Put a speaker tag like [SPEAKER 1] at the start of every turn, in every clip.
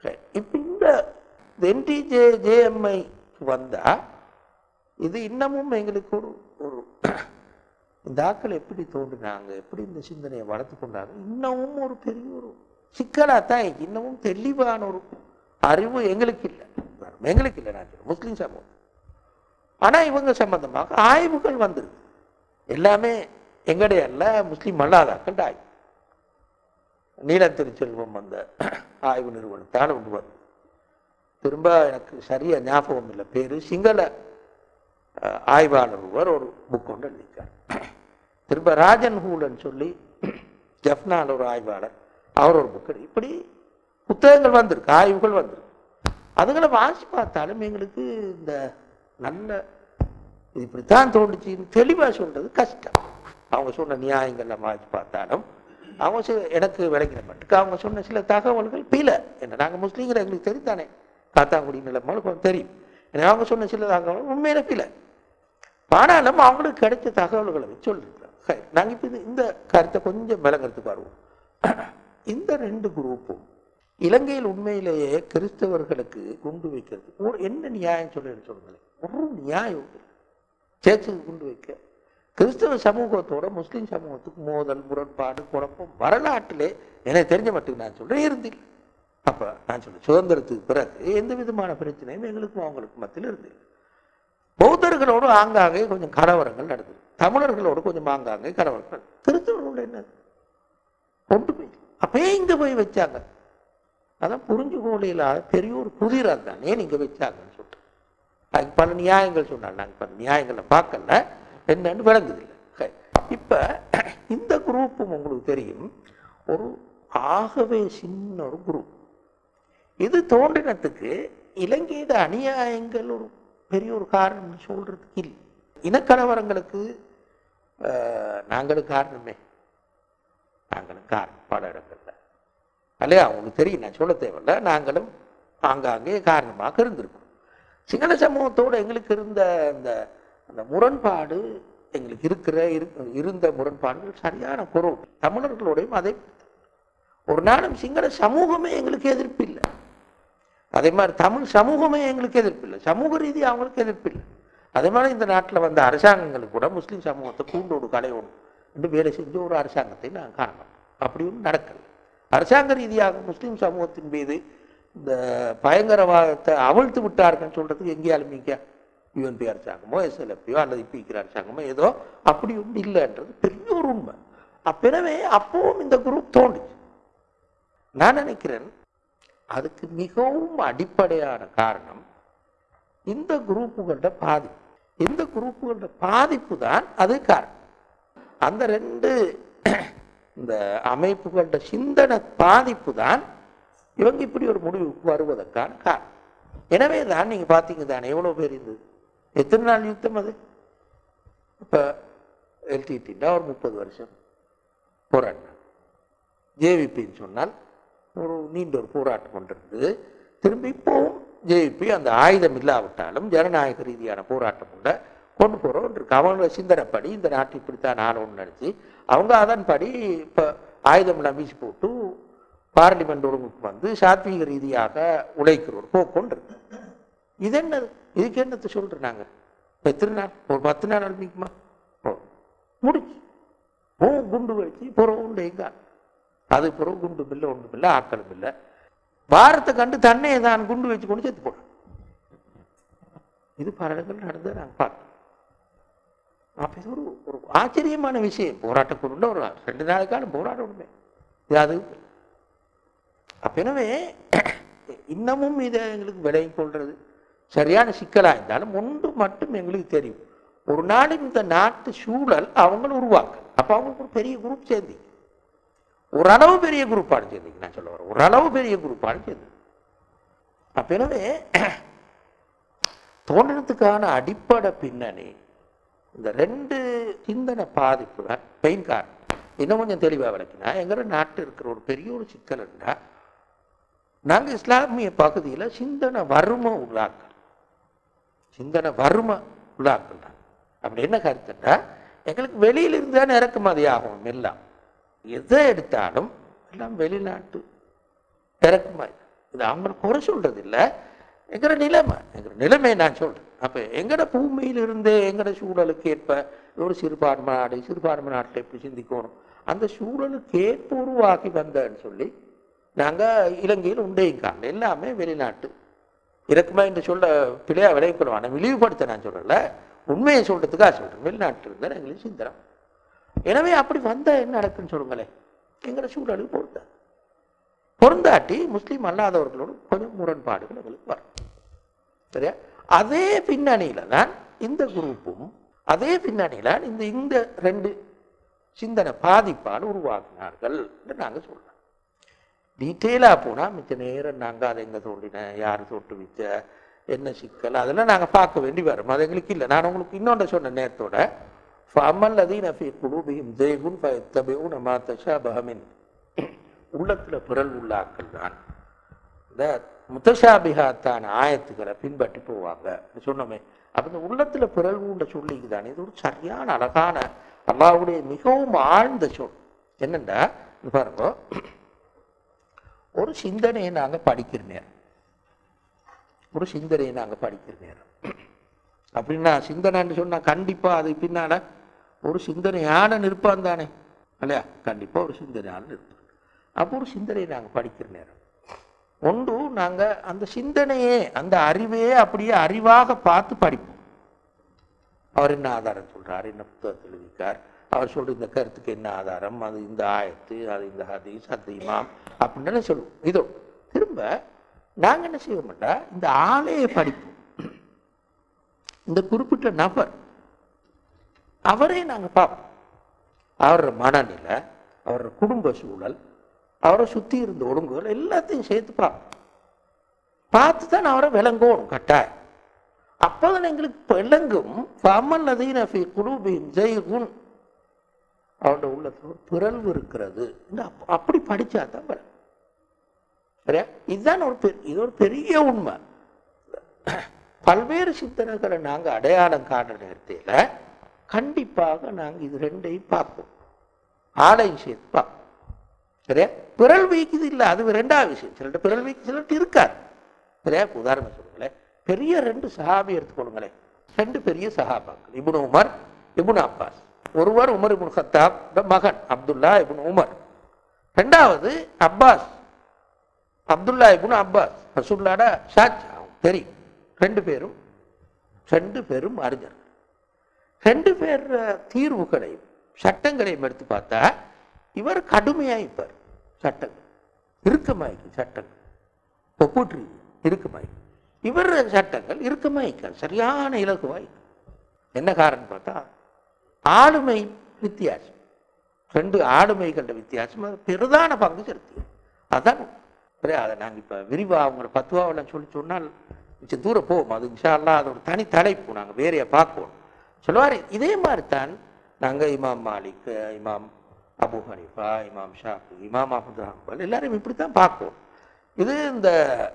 [SPEAKER 1] இப்போ இந்த என்டிஜே ஜேஎம்ஐ வந்தா இது இன்னமும் எங்களுக்கு ஒரு ஒரு இந்த ஆக்கள் எப்படி தோன்றினாங்க எப்படி இந்த சிந்தனையை வளர்த்து கொண்டாங்க இன்னமும் ஒரு பெரிய ஒரு சிக்கலாக தான் இருக்கு. இன்னமும் தெளிவான ஒரு அறிவு எங்களுக்கு இல்லை எங்களுக்கு இல்லை நான் சொல்றேன் முஸ்லீம் சமூகம் ஆனால் இவங்க சம்பந்தமாக ஆய்வுகள் வந்திருக்கு எல்லாமே எங்களுடைய அல்ல முஸ்லீம் அல்லாதாக்கள் ஆய்வு நீலத்திருச்செல்வம் அந்த ஆய்வு நிறுவனத்தால் ஒன்று வருது திரும்ப எனக்கு சரியா ஞாபகம் இல்லை பேரு சிங்கள அஹ், ஆய்வாளர் ஒருவர் ஒரு புக் ஒன்று எழுதியிருக்கார் திரும்ப ராஜன் ஹூலன் சொல்லி ஜப்னால ஒரு ஆய்வாளர் அவர் ஒரு புக் இப்படி புத்தகங்கள் வந்திருக்கு ஆய்வுகள் வந்திருக்கு அதுகளை வாசி பார்த்தாலும் எங்களுக்கு இந்த நல்ல இது இப்படித்தான் தோணுச்சுன்னு தெளிவாக சொல்றது கஷ்டம் அவங்க சொன்ன நியாயங்கள்லாம் வாசி பார்த்தாலும் அவங்க சில- எனக்கு விளக்கின மட்டுக்கு அவங்க சொன்ன சில தகவல்கள் பிழை என்ன நாங்கள் முஸ்லீம்கள் எங்களுக்கு தெரிந்தானே காத்தாங்குடி நிலமலுக்கு தெரியும் ஏன்னா அவங்க சொன்ன சில தகவல் உண்மையில பிழை ஆனாலும் அவங்களுக்கு கிடைச்ச தகவல்களை வச்சு சொல்லிருக்கிறோம் நாங்கள் இப்போ இந்த கருத்தை கொஞ்சம் விளங்குறதுக்கு வருவோம் இந்த ரெண்டு குரூப்பும் இலங்கையில் உண்மையிலேயே கிறிஸ்தவர்களுக்கு குண்டு வைக்கிறது ஒரு என்ன நியாயம் சொல்லுன்னு சொல்லுங்களேன் ஒரு நியாயம் இல்லை சேர்ச்சுக்கு குண்டு வைக்க கிறிஸ்தவ சமூகத்தோட முஸ்லீம் சமூகத்துக்கு மோதல் முரண்பாடு குழப்பம் வரலாற்றிலே எனக்கு தெரிஞ்ச மட்டும் நான் சொல்றேன் இருந்தில்லை அப்ப நான் சொல்றேன் சுதந்திரத்துக்கு பிறகு எந்த விதமான பிரச்சனையும் எங்களுக்கும் அவங்களுக்கும் மத்தியில் இருந்தில்லை பௌத்தர்களோடு ஆங்காங்கே கொஞ்சம் கலவரங்கள் நடந்தது தமிழர்களோடு கொஞ்சம் ஆங்காங்கே கலவரங்கள் நடந்தது. கிறிஸ்தவர்களோட என்ன கொண்டு போய் அப்பயே இங்க போய் வச்சாங்க அதான் புரிஞ்சுகோல இல்லாத பெரிய ஒரு புதிராக தான் ஏன் இங்க வச்சாங்கன்னு சொல்லிட்டு அதுக்கு பல நியாயங்கள் சொன்னாங்க நாங்கள் பல நியாயங்களை பார்க்கல என்னன்னு விளங்குது இல்லை இப்போ இந்த குரூப்பும் உங்களுக்கு தெரியும் ஒரு ஆகவே சின்ன ஒரு குரூப் இது தோன்றினத்துக்கு இலங்கையில அநியாயங்கள் ஒரு பெரிய ஒரு காரணம் சொல்றதுக்கு இல்லை இனக்கலவரங்களுக்கு ஆஹ், நாங்களும் காரணமே நாங்களும் காரணம் பல இடங்கள்ல அல்லையா அவங்களுக்கு தெரியும் நான் சொல்ல தேவையில்ல நாங்களும் ஆங்காங்கே காரணமாக இருந்திருக்கோம் சிங்கள சமூகத்தோடு எங்களுக்கு இருந்த அந்த அந்த முரண்பாடு எங்களுக்கு இருக்கிற இரு- இருந்த முரண்பாடுகள் சரியான குறவு தமிழர்களோடையும் அதை ஒரு நாளும் சிங்கள சமூகமே எங்களுக்கு எதிர்ப்பு இல்லை அதே மாதிரி தமிழ் சமூகமே எங்களுக்கு எதிர்ப்பு இல்லை சமூக ரீதியாக அவங்களுக்கு எதிர்ப்பு இல்லை அதே மாதிரி இந்த நாட்டில் வந்த அரசாங்கங்களுக்கு கூட முஸ்லீம் சமூகத்தை கூண்டோடு கலையோடு என்று வேலை செஞ்ச ஒரு அரசாங்கத்தை நான் காணலாம் அப்படி ஒன்றும் நடக்கல அரசாங்க ரீதியாக முஸ்லீம் சமூகத்தின் மீது இந்த பயங்கரவாதத்தை அவிழ்த்து விட்டார்கள்னு சொல்றதுக்கு எங்கேயாலும் மிக்க யுஎன்பி அரசாங்கமோ எஸ்எல்எஃப்பியோ அல்லது இப்போ இருக்கிற அரசாங்கமோ ஏதோ அப்படி ஒன்றும் இல்லைன்றது பெரிய ஒரு உண்மை அப்பெனவே அப்பவும் இந்த குரூப் தோன்றுச்சு நான் நினைக்கிறேன் அதுக்கு மிகவும் அடிப்படையான காரணம் இந்த குரூப்புகளோட பாதிப்பு இந்த குரூப்புகளோட பாதிப்பு தான் அது காரணம் அந்த ரெண்டு இந்த அமைப்புகளோட சிந்தனை பாதிப்பு தான் இவங்க இப்படி ஒரு முடிவுக்கு வருவதற்கான காரணம் எனவே தான் நீங்க பார்த்தீங்க தானே எவ்வளோ பேர் இருந்தது எத்தனை நாள் யுத்தம் அது இப்போ எல்டிடின்னா ஒரு முப்பது வருஷம் போராட்டம் ஜேவிபின்னு சொன்னால் ஒரு நீண்ட ஒரு போராட்டம் கொண்டிருந்தது திரும்பி இப்போவும் ஜேவிபி அந்த ஆயுதம் இல்லாவிட்டாலும் ஜனநாயக ரீதியான போராட்டம் கொண்ட கொண்டு போகிறோம் இருக்கு அவங்க சிந்தனைப்படி இந்த நாட்டு இப்படித்தான் ஆளணும்னு நினச்சி அவங்க அதன்படி இப்போ ஆயுதம் எல்லாம் வீசி போட்டு பார்லிமெண்ட் ஒழுங்குக்கு வந்து சாத்வீக ரீதியாக உழைக்கிற ஒரு போக்கொண்டு இருக்கு இது என்னது இதுக்கு என்னத்தை சொல்கிறேன் நாங்கள் எத்தனை நாள் ஒரு பத்து நாள் அனுப்பிக்குமா ஓ முடிச்சு ஓ குண்டு வச்சு புறம் உண்டு எங்க அது பிறகு குண்டு பில்லை ஒன்று பில்லை ஆக்களும் இல்லை பாரத்தை கண்டு தன்னை தான் குண்டு வச்சு கொண்டு செத்து போடும் இது பல இடங்கள் நடந்ததை நாங்கள் பார்த்தோம் அப்போ இது ஒரு ஒரு ஆச்சரியமான விஷயம் போராட்ட குழுல ஒரு ரெண்டு நாளுக்கான போராட்டமே இது அது அப்ப எனவே இன்னமும் இதை எங்களுக்கு விலையும் கொள்றது சரியான சிக்கலாக இருந்தாலும் ஒன்று மட்டும் எங்களுக்கு தெரியும் ஒரு நாள் இந்த நாட்டு சூழல் அவங்களும் உருவாக்கு அப்போ அவங்களுக்கு ஒரு பெரிய குரூப் சேர்ந்து ஓரளவு பெரிய குரூப்பாடு சேர்ந்தீங்க நான் சொல்ல வரேன் ஓரளவு பெரிய குரூப்பாடு சேர்ந்து அப்ப எனவே தோன்றதுக்கான அடிப்படை பின்னணி இந்த ரெண்டு சிந்தனை பாதிப்பு தான் பெயின் காரணம் இன்னும் கொஞ்சம் தெளிவாக விளக்கினா எங்களோட நாட்டு இருக்கிற ஒரு பெரிய ஒரு சிக்கல் இருந்தால் நாங்கள் இஸ்லாமிய பகுதியில் சிந்தனை வறுமை உள்ளாக்கள் சிந்தனை வறுமை உள்ளாக்கள் தான் அப்படி என்ன கருத்துண்டா எங்களுக்கு வெளியில இருந்து தான் இறக்குமதி ஆகும் எல்லாம் எதை எடுத்தாலும் எல்லாம் வெளிநாட்டு இறக்குமதி இது அவங்களை குறை சொல்றது இல்லை எங்கட நிலைமை எங்கட நிலைமையை நான் சொல்றேன் அப்ப எங்கட பூமியிலிருந்தே எங்கட சூழலுக்கு ஏற்ப ஒரு சிறுபான்மை நாடு சிறுபான்மை நாட்டில் எப்படி சிந்திக்கணும் அந்த சூழலுக்கு ஏற்ப உருவாக்கி வந்தேன்னு சொல்லி நாங்க இலங்கையில் உண்டேங்காங்க எல்லாமே வெளிநாட்டு இறக்குமா என்று சொல்ல பிழையா விளைவிக்கணும் ஆனால் இழிவுபடுத்த நான் சொல்லல உண்மையை சொல்றதுக்காக சொல்றேன் வெளிநாட்டில் இருந்தால் எங்களுக்கு சிந்தனம் எனவே அப்படி வந்தா என்ன நடக்குன்னு சொல்லுங்களேன் எங்கட சூழலுக்கு பொருந்த பொருந்தாட்டி முஸ்லீம் அல்லாதவர்களோடு கொஞ்சம் முரண்பாடுகள் எங்களுக்கு வரும் சரியா அதே பின்னணியில தான் இந்த குரூப்பும் அதே பின்னணியில இந்த இந்த ரெண்டு சிந்தனை பாதிப்பால் உருவாக்கினார்கள் என்று நாங்க சொல்றோம் டீட்டெயிலாக போனால் மிச்ச நேரம் நாங்கள் அதை எங்கே தோண்டின யார் தோட்டு வச்ச என்ன சிக்கல் அதெல்லாம் நாங்கள் பார்க்க வேண்டி வரும் அது எங்களுக்கு இல்லை நான் உங்களுக்கு இன்னொன்று சொன்ன நேரத்தோட ஃபமல் அதீன ஃபி குலூபியும் ஜெய்குன் ஃபயத்தபியூன மா தஷாபஹ மின் உள்ளத்தில் பிறல் உள்ளாக்கள் தான் இந்த முத்தஷாபிகாத்தான ஆயத்துக்களை பின்பற்றி போவாங்க சொன்னோமே அப்போ இந்த உள்ளத்தில் பிறல் உண்ட சொல்லிக்குதான் இது ஒரு சரியான அழகான அல்லாவுடைய மிகவும் ஆழ்ந்த சொல் என்னண்டா இது பாருங்க ஒரு சிந்தனையை நாங்க படிக்கிற நேரம் ஒரு சிந்தனையை நாங்க படிக்கிற நேரம் அப்படின்னா சிந்தனைன்னு சொன்னா கண்டிப்பா அது பின்னால ஒரு சிந்தனையான நிற்பான் தானே இல்லையா கண்டிப்பா ஒரு சிந்தனையான நிற்பான் அப்போ ஒரு சிந்தனையை நாங்க படிக்கிற நேரம் ஒன்று நாங்க அந்த சிந்தனையே அந்த அறிவையே அப்படியே அறிவாக பார்த்து படிப்போம் அவர் என்ன ஆதாரம் சொல்றார் என்ன புத்தகத்தில் எழுதியிருக்கார் அவர் சொல்ற இந்த கருத்துக்கு என்ன ஆதாரம் அது இந்த ஆயத்து அது இந்த ஹதீஸ் அது இமாம் அப்படின்னு சொல்லுவோம் இதோ திரும்ப நாங்க என்ன செய்ய மாட்டா இந்த ஆளையை படிப்போம் இந்த குறிப்பிட்ட நபர் அவரே நாங்க பார்ப்போம் அவரோட மனநிலை அவரோட குடும்ப சூழல் அவரை சுத்தி இருந்த ஒழுங்குகள் எல்லாத்தையும் சேர்த்து பார்ப்போம் பார்த்து தான் அவரை விளங்கணும் கட்டாயம் அப்போதான் எங்களுக்கு விளங்கும் ஃபமல் அதீன ஃபி குலூபின் ஜெய்குன் அவனோட உள்ளத்துல ஒரு பிறழ்வு இருக்கிறது இந்த அப்- அப்படி படிச்சா தான் வரும் சரியா இதுதான் ஒரு பெரிய இது ஒரு பெரிய உண்மை பல்வேறு சிந்தனைகளை நாங்க அடையாளம் காணுற நேரத்தில் கண்டிப்பாக நாங்க இது ரெண்டையும் பார்ப்போம் ஆளையும் சேர்த்து பார்ப்போம் சரியா பிறல் வீக்குது இல்லை அது ரெண்டாவது விஷயம் சிலர்கிட்ட பிறல் வீக்கு சிலர்கிட்ட இருக்காது சரியா இப்ப உதாரணம் சொல்லுங்களேன் பெரிய ரெண்டு சஹாபி எடுத்துக்கொள்ளுங்களேன் ரெண்டு பெரிய சஹாபாக்கள் இப்னு உமர் இப்னு அப்பாஸ் ஒருவர் உமர் இப்னு கத்தாப் மகன் அப்துல்லா இப்னு உமர் ரெண்டாவது அப்பாஸ் அப்துல்லா இப்னு அப்பாஸ் ரசூல்லாட ஷாஜ் தெரியும் ரெண்டு பேரும் ரெண்டு பேரும் அறிஞர்கள் ரெண்டு பேர் அஹ், தீர்வுகளையும் சட்டங்களையும் எடுத்து பார்த்தா இவர் கடுமையாயிப்பார் சட்டங்கள் இறுக்கமாயிக்கும் சட்டங்கள் ஒப்புற்று இறுக்கமாயிக்கும் இவர் சட்டங்கள் இறுக்கமாயிக்காது சரியான இலகுவாய் என்ன காரணம் பார்த்தா ஆளுமை வித்தியாசம் ரெண்டு ஆளுமைகள வித்தியாசம் அது பிரதான பங்கு செலுத்தியது அதான் சரி அதை நாங்கள் இப்போ விரிவாக அவங்கள பத்துவாவெல்லாம் சொல்லி சொன்னால் கொஞ்சம் தூரம் போவோம் அது இன்ஷா அல்லாஹ் அது ஒரு தனி தலைப்பு நாங்கள் வேறைய பார்ப்போம் சொல்லுவார் இதே மாதிரி தான் நாங்கள் இமாம் மாலிக் இமாம் அபு ஹனீஃபா இமாம் ஷாஃபி இமாம் அஹமது ஹம்பல் எல்லாரும் இப்படி தான் பார்ப்போம் இது இந்த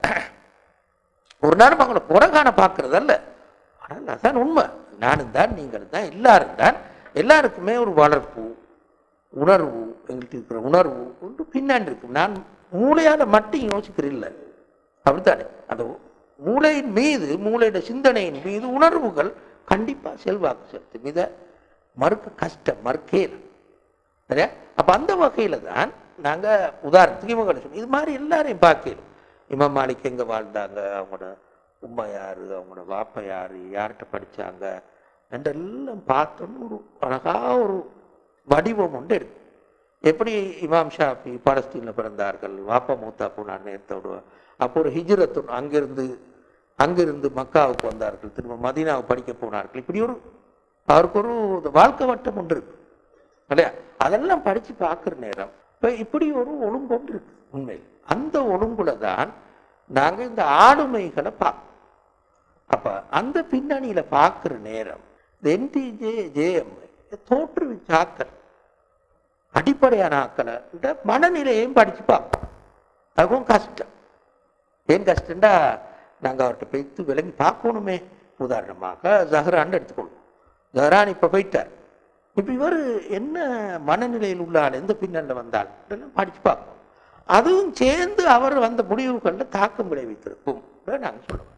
[SPEAKER 1] ஒரு நேரம் அவங்கள புறகான பார்க்கறதல்ல ஆனால் அதான் உண்மை நானும் தான் நீங்கள் தான் எல்லாரும் தான் எல்லாருக்குமே ஒரு வளர்ப்பு உணர்வு எங்கள்கிட்ட இருக்கிற உணர்வு ஒன்று பின்னாடி இருக்கும் நான் மூளையால மட்டும் யோசிக்கிறேன் இல்லை அப்படித்தானே அந்த மூளையின் மீது மூளையோட சிந்தனையின் மீது உணர்வுகள் கண்டிப்பா செல்வாக்கு செலுத்தும் இதை மறுக்க கஷ்டம் மறுக்கேல சரியா அப்ப அந்த வகையில தான் நாங்க உதாரணத்துக்கு இவங்களை சொல்லி இது மாதிரி எல்லாரையும் பார்க்கணும் இமாம் மாலிக் எங்க வாழ்ந்தாங்க அவங்களோட உம்மா யாரு அவங்களோட வாப்பா யாரு யார்கிட்ட படிச்சாங்க என்றெல்லாம் பார்த்தோன்னு ஒரு அழகா ஒரு வடிவம் ஒன்று இருக்கு எப்படி இமாம் ஷாஃபி பாலஸ்தீனில் பிறந்தார்கள் வாப்பா மூத்தா போனார் நேரத்தோடு அப்போ ஒரு ஹிஜ்ரத்து அங்கிருந்து அங்கிருந்து மக்காவுக்கு வந்தார்கள் திரும்ப மதீனாவுக்கு படிக்க போனார்கள் இப்படி ஒரு அவருக்கு ஒரு வாழ்க்கை வட்டம் ஒன்று இருக்கு இல்லையா அதெல்லாம் படிச்சு பார்க்குற நேரம் இப்போ இப்படி ஒரு ஒழுங்கு ஒன்று இருக்கு உண்மையில் அந்த ஒழுங்குல தான் நாங்க இந்த ஆளுமைகளை பார்ப்போம் அப்ப அந்த பின்னணியில பார்க்குற நேரம் இந்த என்டிஜே ஜேஎம் தோற்றுவிச்ச ஆக்கள் அடிப்படையான ஆக்களை இந்த மனநிலையையும் படிச்சு பார்ப்போம் அதுவும் கஷ்டம் ஏன் கஷ்டம்டா நாங்க அவர்கிட்ட போய்த்து விளங்கி பார்க்கணுமே உதாரணமாக ஜஹ்ரான் எடுத்துக்கொள்வோம் ஜஹ்ரான் இப்ப போயிட்டார் இப்ப இவர் என்ன மனநிலையில் உள்ள ஆள் எந்த பின்னணியில் வந்தால் இதெல்லாம் படிச்சு பார்ப்போம் அதுவும் சேர்ந்து அவர் அந்த முடிவுகளில் தாக்கம் விளைவித்திருக்கும் நாங்கள் சொல்லுவோம்